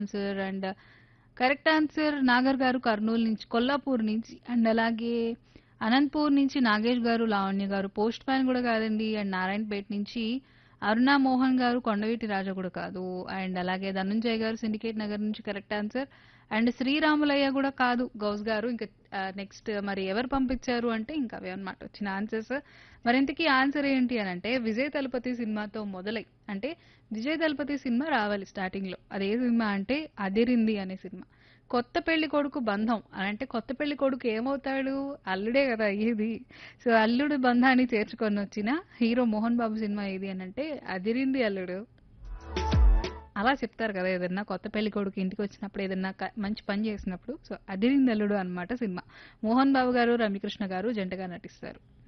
answer and correct answer Nagar గారు కర్నూలు నుంచి కొల్లాపూర్ నుంచి అండ్ అలాగే అనంతపూర్ నుంచి నాగేష్ గారు లావణ్య గారు పోస్ట్ మ్యాన్ కూడా కాదండి అండ్ నారాయణపేట నుంచి అరుణా మోహన్ గారు కొండవీటి రాజా కూడా కాదు అండ్ అలాగే ధనుంజయ్ గారు సిండికేట్ నగర్ నుంచి కరెక్ట్ ఆన్సర్ అండ్ శ్రీరాములయ్య కూడా కాదు గౌస్ గారు ఇంకా నెక్స్ట్ మరి ఎవరు పంపించారు అంటే ఇంకా అవే అనమాట వచ్చిన ఆన్సర్స్ మరి ఇంతకీ ఆన్సర్ ఏంటి అని అంటే విజయ్ తలపతి సినిమాతో మొదలై అంటే విజయ్ తలపతి సినిమా రావాలి స్టార్టింగ్ లో అదే సినిమా అంటే అదిరింది అనే సినిమా కొత్త పెళ్లి కొడుకు బంధం అని అంటే కొత్త పెళ్లి కొడుకు ఏమవుతాడు అల్లుడే కదా అయ్యేది సో అల్లుడు బంధాన్ని చేర్చుకొని వచ్చిన హీరో మోహన్ బాబు సినిమా ఏది అని అంటే అదిరింది అల్లుడు అలా చెప్తారు కదా ఏదన్నా కొత్త పెళ్లి కొడుకు ఇంటికి వచ్చినప్పుడు ఏదన్నా క- మంచి పని చేసినప్పుడు సో అదిరింది అల్లుడు అన్నమాట సినిమా మోహన్ బాబు గారు రమ్యకృష్ణ గారు జంటగా నటిస్తారు